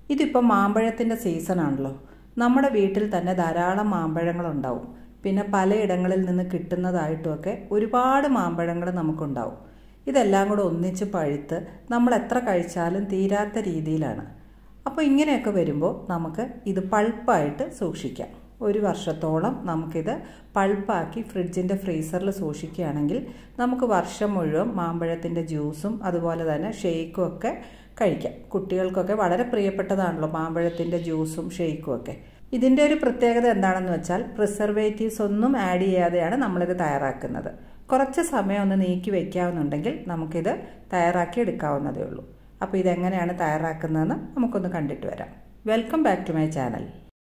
ഇതിപ്പോൾ മാമ്പഴത്തിൻ്റെ സീസണാണല്ലോ നമ്മുടെ വീട്ടിൽ തന്നെ ധാരാളം മാമ്പഴങ്ങളുണ്ടാവും പിന്നെ പലയിടങ്ങളിൽ നിന്ന് കിട്ടുന്നതായിട്ടുമൊക്കെ ഒരുപാട് മാമ്പഴങ്ങൾ നമുക്കുണ്ടാവും ഇതെല്ലാം കൂടെ ഒന്നിച്ച് പഴുത്ത് നമ്മൾ എത്ര കഴിച്ചാലും തീരാത്ത രീതിയിലാണ് അപ്പോൾ ഇങ്ങനെയൊക്കെ വരുമ്പോൾ നമുക്ക് ഇത് പൾപ്പായിട്ട് സൂക്ഷിക്കാം ഒരു വർഷത്തോളം നമുക്കിത് പൾപ്പാക്കി ഫ്രിഡ്ജിൻ്റെ ഫ്രീസറിൽ സൂക്ഷിക്കുകയാണെങ്കിൽ നമുക്ക് വർഷം മുഴുവൻ മാമ്പഴത്തിൻ്റെ ജ്യൂസും അതുപോലെ തന്നെ ഷെയ്ക്കും ഒക്കെ കഴിക്കാം കുട്ടികൾക്കൊക്കെ വളരെ പ്രിയപ്പെട്ടതാണല്ലോ മാമ്പഴത്തിൻ്റെ ജ്യൂസും ഷെയ്ക്കും ഒക്കെ ഇതിൻ്റെ ഒരു പ്രത്യേകത എന്താണെന്ന് വെച്ചാൽ പ്രിസർവേറ്റീവ്സ് ഒന്നും ആഡ് ചെയ്യാതെയാണ് നമ്മളിത് തയ്യാറാക്കുന്നത് കുറച്ച് സമയം ഒന്ന് നീക്കി വയ്ക്കാവുന്നുണ്ടെങ്കിൽ നമുക്കിത് തയ്യാറാക്കി എടുക്കാവുന്നതേ ഉള്ളൂ അപ്പോൾ ഇതെങ്ങനെയാണ് തയ്യാറാക്കുന്നതെന്ന് നമുക്കൊന്ന് കണ്ടിട്ട് വരാം welcome back to my channel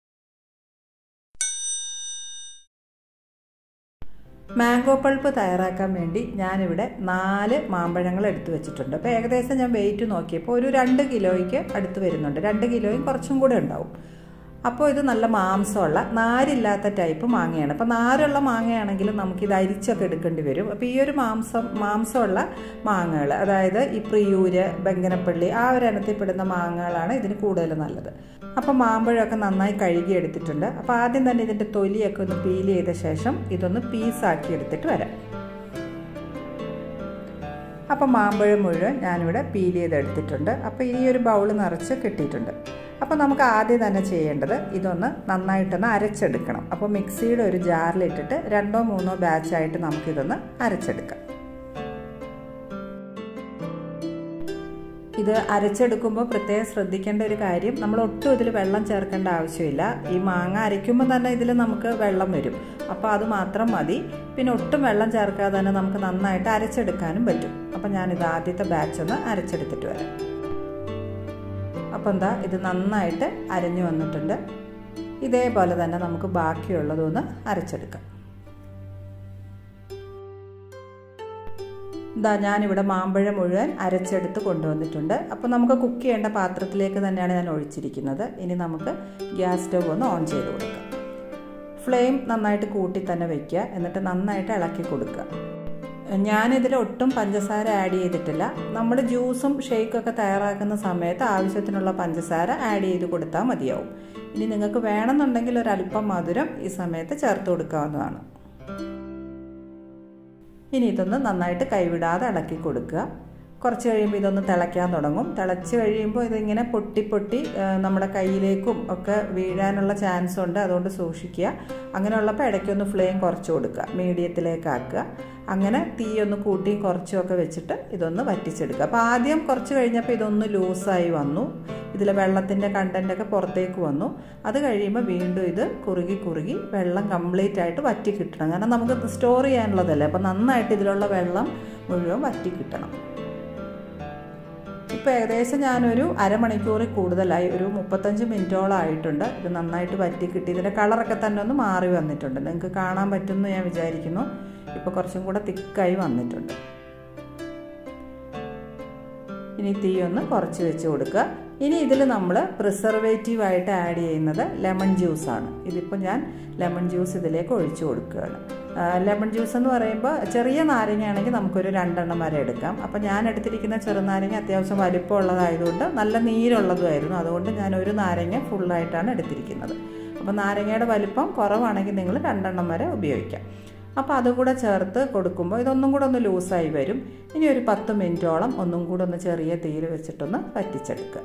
mango pulp തയ്യാറാക്കാൻ വേണ്ടി ഞാനിവിടെ നാല് മാമ്പഴങ്ങൾ എടുത്തു വെച്ചിട്ടുണ്ട് അപ്പോൾ ഏകദേശം ഞാൻ വെയിറ്റ് നോക്കിയപ്പോൾ ഒരു രണ്ട് കിലോയ്ക്ക് അടുത്ത് വരുന്നുണ്ട് രണ്ട് കിലോയും കുറച്ചും കൂടെ ഉണ്ടാവും അപ്പോൾ ഇത് നല്ല മാംസമുള്ള നാരില്ലാത്ത ടൈപ്പ് മാങ്ങയാണ് അപ്പോൾ നാരുള്ള മാങ്ങയാണെങ്കിലും നമുക്കിത് അരിച്ചൊക്കെ എടുക്കേണ്ടി വരും അപ്പോൾ ഈ ഒരു മാംസം മാംസമുള്ള മാങ്ങകൾ അതായത് ഈ പ്രിയൂര് ബങ്കനപ്പള്ളി ആ ഒരു ഇനത്തിൽപ്പെടുന്ന മാങ്ങകളാണ് ഇതിന് കൂടുതൽ നല്ലത് അപ്പോൾ മാമ്പഴമൊക്കെ നന്നായി കഴുകി എടുത്തിട്ടുണ്ട് അപ്പോൾ ആദ്യം തന്നെ ഇതിൻ്റെ തൊലിയൊക്കെ ഒന്ന് പീൽ ചെയ്ത ശേഷം ഇതൊന്ന് പീസാക്കി എടുത്തിട്ട് വരാം അപ്പോൾ മാമ്പഴം മുഴുവൻ ഞാനിവിടെ പീൽ ചെയ്തെടുത്തിട്ടുണ്ട് അപ്പോൾ ഈ ഒരു ബൗൾ നിറച്ച് കിട്ടിയിട്ടുണ്ട് അപ്പോൾ നമുക്ക് ആദ്യം തന്നെ ചെയ്യേണ്ടത് ഇതൊന്ന് നന്നായിട്ടൊന്ന് അരച്ചെടുക്കണം അപ്പോൾ മിക്സിയുടെ ഒരു ജാറിലിട്ടിട്ട് രണ്ടോ മൂന്നോ ബാച്ചായിട്ട് നമുക്കിതൊന്ന് അരച്ചെടുക്കാം ഇത് അരച്ചെടുക്കുമ്പോൾ പ്രത്യേകം ശ്രദ്ധിക്കേണ്ട ഒരു കാര്യം നമ്മൾ ഒട്ടും ഇതിൽ വെള്ളം ചേർക്കേണ്ട ആവശ്യമില്ല ഈ മാങ്ങ അരയ്ക്കുമ്പോൾ തന്നെ ഇതിൽ നമുക്ക് വെള്ളം വരും അപ്പോൾ അത് മാത്രം മതി പിന്നെ ഒട്ടും വെള്ളം ചേർക്കാതെ തന്നെ നമുക്ക് നന്നായിട്ട് അരച്ചെടുക്കാനും പറ്റും അപ്പോൾ ഞാനിത് ആദ്യത്തെ ബാച്ച് ഒന്ന് അരച്ചെടുത്തിട്ട് വരാം അപ്പോൾ എന്താ ഇത് നന്നായിട്ട് അരഞ്ഞു വന്നിട്ടുണ്ട് ഇതേപോലെ തന്നെ നമുക്ക് ബാക്കിയുള്ളതൊന്ന് അരച്ചെടുക്കാം ഇതാ ഞാനിവിടെ മാമ്പഴം മുഴുവൻ അരച്ചെടുത്ത് കൊണ്ടുവന്നിട്ടുണ്ട് അപ്പോൾ നമുക്ക് കുക്ക് ചെയ്യേണ്ട പാത്രത്തിലേക്ക് തന്നെയാണ് ഞാൻ ഒഴിച്ചിരിക്കുന്നത് ഇനി നമുക്ക് ഗ്യാസ് സ്റ്റവ് ഒന്ന് ഓൺ ചെയ്ത് കൊടുക്കാം ഫ്ലെയിം നന്നായിട്ട് കൂട്ടി തന്നെ വയ്ക്കുക എന്നിട്ട് നന്നായിട്ട് ഇളക്കി കൊടുക്കുക ഞാനിതിൽ ഒട്ടും പഞ്ചസാര ആഡ് ചെയ്തിട്ടില്ല നമ്മൾ ജ്യൂസും ഷേക്കൊക്കെ തയ്യാറാക്കുന്ന സമയത്ത് ആവശ്യത്തിനുള്ള പഞ്ചസാര ആഡ് ചെയ്ത് കൊടുത്താൽ മതിയാവും ഇനി നിങ്ങൾക്ക് വേണമെന്നുണ്ടെങ്കിൽ ഒരല്പം മധുരം ഈ സമയത്ത് ചേർത്ത് കൊടുക്കാവുന്നതാണ് ഇനി ഇതൊന്ന് നന്നായിട്ട് കൈവിടാതെ ഇളക്കി കൊടുക്കുക കുറച്ച് കഴിയുമ്പോൾ ഇതൊന്ന് തിളയ്ക്കാൻ തുടങ്ങും തിളച്ച് കഴിയുമ്പോൾ ഇതിങ്ങനെ പൊട്ടി പൊട്ടി നമ്മുടെ കയ്യിലേക്കും ഒക്കെ വീഴാനുള്ള ചാൻസ് ഉണ്ട് അതുകൊണ്ട് സൂക്ഷിക്കുക അങ്ങനെയുള്ളപ്പോൾ ഇടയ്ക്കൊന്ന് ഫ്ലെയിം കുറച്ച് കൊടുക്കുക മീഡിയത്തിലേക്ക് ആക്കുക അങ്ങനെ തീ ഒന്ന് കൂട്ടിയും കുറച്ചും ഒക്കെ വെച്ചിട്ട് ഇതൊന്ന് വറ്റിച്ചെടുക്കുക അപ്പോൾ ആദ്യം കുറച്ച് കഴിഞ്ഞപ്പോൾ ഇതൊന്ന് ലൂസായി വന്നു ഇതിലെ വെള്ളത്തിൻ്റെ കണ്ടൻറ്റൊക്കെ പുറത്തേക്ക് വന്നു അത് കഴിയുമ്പോൾ വീണ്ടും ഇത് കുറുകി കുറുകി വെള്ളം കംപ്ലീറ്റ് ആയിട്ട് വറ്റി കിട്ടണം കാരണം നമുക്ക് സ്റ്റോർ ചെയ്യാനുള്ളതല്ലേ അപ്പോൾ നന്നായിട്ട് ഇതിലുള്ള വെള്ളം മുഴുവൻ വറ്റി കിട്ടണം ഇപ്പോൾ ഏകദേശം ഞാനൊരു അരമണിക്കൂറിൽ കൂടുതലായി ഒരു മുപ്പത്തഞ്ച് മിനിറ്റോളം ആയിട്ടുണ്ട് ഇത് നന്നായിട്ട് വറ്റി കിട്ടി ഇതിൻ്റെ കളറൊക്കെ തന്നെ ഒന്ന് മാറി വന്നിട്ടുണ്ട് നിങ്ങൾക്ക് കാണാൻ പറ്റുമെന്ന് ഞാൻ വിചാരിക്കുന്നു ഇപ്പോൾ കുറച്ചും കൂടെ തിക്കായി വന്നിട്ടുണ്ട് ഇനി തീ ഒന്ന് കുറച്ച് വെച്ച് കൊടുക്കുക ഇനി ഇതിൽ നമ്മൾ പ്രിസർവേറ്റീവായിട്ട് ആഡ് ചെയ്യുന്നത് ലെമൺ ജ്യൂസാണ് ഇതിപ്പോൾ ഞാൻ ലെമൺ ജ്യൂസ് ഇതിലേക്ക് ഒഴിച്ചു കൊടുക്കുകയാണ് ലെമൺ ജ്യൂസ് എന്ന് പറയുമ്പോൾ ചെറിയ നാരങ്ങയാണെങ്കിൽ നമുക്കൊരു രണ്ടെണ്ണം വരെ എടുക്കാം അപ്പോൾ ഞാൻ എടുത്തിരിക്കുന്ന ചെറുനാരങ്ങ അത്യാവശ്യം വലിപ്പമുള്ളതായതുകൊണ്ട് നല്ല നീരുള്ളതുമായിരുന്നു അതുകൊണ്ട് ഞാൻ ഒരു നാരങ്ങ ഫുള്ളായിട്ടാണ് എടുത്തിരിക്കുന്നത് അപ്പോൾ നാരങ്ങയുടെ വലിപ്പം കുറവാണെങ്കിൽ നിങ്ങൾ രണ്ടെണ്ണം വരെ ഉപയോഗിക്കാം അപ്പോൾ അതും കൂടെ ചേർത്ത് കൊടുക്കുമ്പോൾ ഇതൊന്നും കൂടെ ഒന്ന് ലൂസായി വരും ഇനി ഒരു പത്ത് മിനിറ്റോളം ഒന്നും കൂടെ ഒന്ന് ചെറിയ തീയിൽ വെച്ചിട്ടൊന്ന് വറ്റിച്ചെടുക്കുക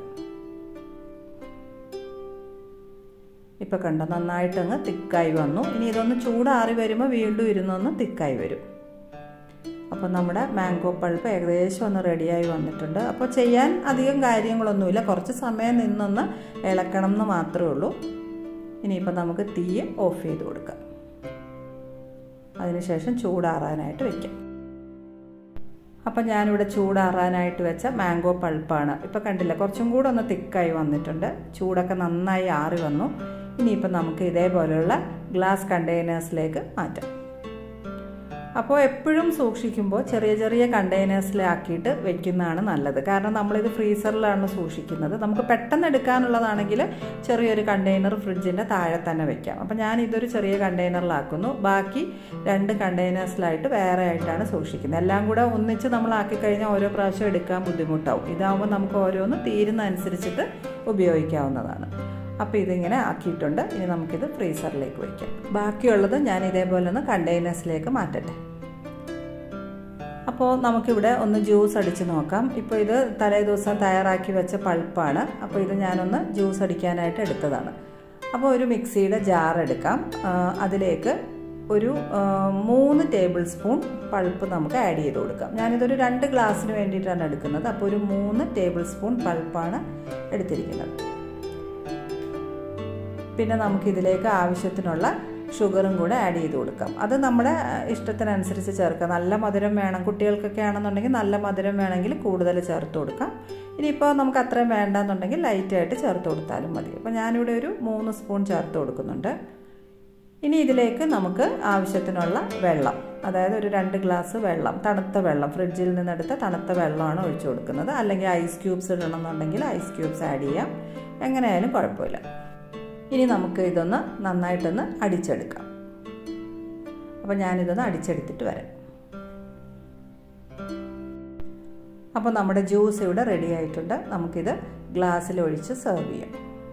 ഇപ്പോൾ കണ്ടോ നന്നായിട്ടങ്ങ് തിക്കായി വന്നു ഇനി ഇതൊന്ന് ചൂടാറി വരുമ്പോൾ വീണ്ടും ഇരുന്നൊന്ന് തിക്കായി വരും അപ്പോൾ നമ്മുടെ മാംഗോ പൾപ്പ് ഏകദേശം ഒന്ന് റെഡിയായി വന്നിട്ടുണ്ട് അപ്പോൾ ചെയ്യാൻ അധികം കാര്യങ്ങളൊന്നുമില്ല കുറച്ച് സമയം നിന്നൊന്ന് ഇളക്കണം എന്ന് മാത്രമേ ഉള്ളൂ ഇനിയിപ്പോൾ നമുക്ക് തീ ഓഫ് ചെയ്ത് കൊടുക്കാം അതിനുശേഷം ചൂടാറാനായിട്ട് വെക്കാം അപ്പം ഞാനിവിടെ ചൂടാറാനായിട്ട് വെച്ച മാംഗോ പൾപ്പാണ് ഇപ്പോൾ കണ്ടില്ല കുറച്ചും കൂടെ ഒന്ന് തിക്കായി വന്നിട്ടുണ്ട് ചൂടൊക്കെ നന്നായി ആറി വന്നു ഇനിയിപ്പോൾ നമുക്ക് ഇതേപോലെയുള്ള ഗ്ലാസ് കണ്ടെയ്നേഴ്സിലേക്ക് മാറ്റാം അപ്പോൾ എപ്പോഴും സൂക്ഷിക്കുമ്പോൾ ചെറിയ ചെറിയ കണ്ടെയ്നേഴ്സിലാക്കിയിട്ട് വെക്കുന്നതാണ് നല്ലത് കാരണം നമ്മളിത് ഫ്രീസറിലാണ് സൂക്ഷിക്കുന്നത് നമുക്ക് പെട്ടെന്ന് എടുക്കാനുള്ളതാണെങ്കിൽ ചെറിയൊരു കണ്ടെയ്നർ ഫ്രിഡ്ജിൻ്റെ താഴെ തന്നെ വെക്കാം അപ്പോൾ ഞാൻ ഇതൊരു ചെറിയ കണ്ടെയ്നറിലാക്കുന്നു ബാക്കി രണ്ട് കണ്ടെയ്നേഴ്സിലായിട്ട് വേറെ ആയിട്ടാണ് സൂക്ഷിക്കുന്നത് എല്ലാം കൂടെ ഒന്നിച്ച് നമ്മൾ ആക്കി കഴിഞ്ഞാൽ ഓരോ പ്രാവശ്യം എടുക്കാൻ ബുദ്ധിമുട്ടാവും ഇതാകുമ്പോൾ നമുക്ക് ഓരോന്ന് തീരുന്ന അനുസരിച്ചിട്ട് ഉപയോഗിക്കാവുന്നതാണ് അപ്പോൾ ഇതിങ്ങനെ ആക്കിയിട്ടുണ്ട് ഇനി നമുക്കിത് ഫ്രീസറിലേക്ക് വയ്ക്കാം ബാക്കിയുള്ളത് ഞാൻ ഇതേപോലെ ഒന്ന് കണ്ടെയ്നേഴ്സിലേക്ക് മാറ്റട്ടെ അപ്പോൾ നമുക്കിവിടെ ഒന്ന് ജ്യൂസ് അടിച്ച് നോക്കാം ഇപ്പോൾ ഇത് തലേ ദിവസം തയ്യാറാക്കി വെച്ച പൾപ്പാണ് അപ്പോൾ ഇത് ഞാനൊന്ന് ജ്യൂസ് അടിക്കാനായിട്ട് എടുത്തതാണ് അപ്പോൾ ഒരു മിക്സിയുടെ ജാർ എടുക്കാം അതിലേക്ക് ഒരു മൂന്ന് ടേബിൾ സ്പൂൺ പൾപ്പ് നമുക്ക് ആഡ് ചെയ്ത് കൊടുക്കാം ഞാനിതൊരു രണ്ട് ഗ്ലാസ്സിന് വേണ്ടിയിട്ടാണ് എടുക്കുന്നത് അപ്പോൾ ഒരു മൂന്ന് ടേബിൾ സ്പൂൺ പൾപ്പാണ് എടുത്തിരിക്കുന്നത് പിന്നെ നമുക്കിതിലേക്ക് ആവശ്യത്തിനുള്ള ഷുഗറും കൂടെ ആഡ് ചെയ്ത് കൊടുക്കാം അത് നമ്മുടെ ഇഷ്ടത്തിനനുസരിച്ച് ചേർക്കാം നല്ല മധുരം വേണം കുട്ടികൾക്കൊക്കെ ആണെന്നുണ്ടെങ്കിൽ നല്ല മധുരം വേണമെങ്കിൽ കൂടുതൽ ചേർത്ത് കൊടുക്കാം ഇനിയിപ്പോൾ നമുക്ക് അത്രയും വേണ്ടെന്നുണ്ടെങ്കിൽ ലൈറ്റായിട്ട് ചേർത്ത് കൊടുത്താലും മതി അപ്പോൾ ഞാനിവിടെ ഒരു മൂന്ന് സ്പൂൺ ചേർത്ത് കൊടുക്കുന്നുണ്ട് ഇനി ഇതിലേക്ക് നമുക്ക് ആവശ്യത്തിനുള്ള വെള്ളം അതായത് ഒരു രണ്ട് ഗ്ലാസ് വെള്ളം തണുത്ത വെള്ളം ഫ്രിഡ്ജിൽ നിന്നെടുത്ത തണുത്ത വെള്ളമാണ് ഒഴിച്ചു കൊടുക്കുന്നത് അല്ലെങ്കിൽ ഐസ് ക്യൂബ്സ് ഇടണമെന്നുണ്ടെങ്കിൽ ഐസ് ക്യൂബ്സ് ആഡ് ചെയ്യാം എങ്ങനെയായാലും കുഴപ്പമില്ല ഇനി നമുക്ക് ഇതൊന്ന് നന്നായിട്ടൊന്ന് അടിച്ചെടുക്കാം അപ്പോൾ ഞാനിതൊന്ന് അടിച്ചെടുത്തിട്ട് വരാം അപ്പോൾ നമ്മുടെ ജ്യൂസ് ഇവിടെ റെഡി ആയിട്ടുണ്ട് നമുക്കിത് ഗ്ലാസ്സിൽ ഒഴിച്ച് സെർവ് ചെയ്യാം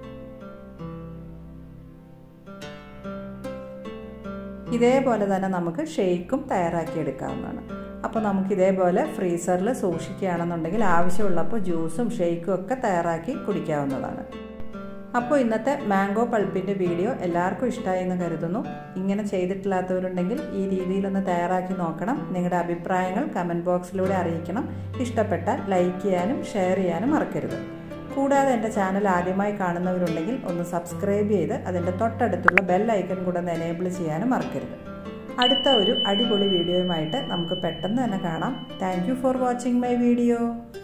ഇതേപോലെ തന്നെ നമുക്ക് ഷെയ്ക്കും തയ്യാറാക്കി എടുക്കാവുന്നതാണ് അപ്പോൾ നമുക്ക് ഇതേപോലെ ഫ്രീസറിൽ സൂക്ഷിക്കുകയാണെന്നുണ്ടെങ്കിൽ ആവശ്യമുള്ളപ്പോൾ ജ്യൂസും ഷെയ്ക്കും ഒക്കെ തയ്യാറാക്കി കുടിക്കാവുന്നതാണ് അപ്പോൾ ഇന്നത്തെ മാംഗോ പൾപ്പിൻ്റെ വീഡിയോ എല്ലാവർക്കും ഇഷ്ടമായി എന്ന് കരുതുന്നു ഇങ്ങനെ ചെയ്തിട്ടില്ലാത്തവരുണ്ടെങ്കിൽ ഈ രീതിയിലൊന്ന് തയ്യാറാക്കി നോക്കണം നിങ്ങളുടെ അഭിപ്രായങ്ങൾ കമൻറ്റ് ബോക്സിലൂടെ അറിയിക്കണം ഇഷ്ടപ്പെട്ടാൽ ലൈക്ക് ചെയ്യാനും ഷെയർ ചെയ്യാനും മറക്കരുത് കൂടാതെ എൻ്റെ ചാനൽ ആദ്യമായി കാണുന്നവരുണ്ടെങ്കിൽ ഒന്ന് സബ്സ്ക്രൈബ് ചെയ്ത് അതിൻ്റെ തൊട്ടടുത്തുള്ള ബെൽ ഐക്കൺ കൂടെ ഒന്ന് എനേബിൾ ചെയ്യാനും മറക്കരുത് അടുത്ത ഒരു അടിപൊളി വീഡിയോയുമായിട്ട് നമുക്ക് പെട്ടെന്ന് തന്നെ കാണാം thank for watching my video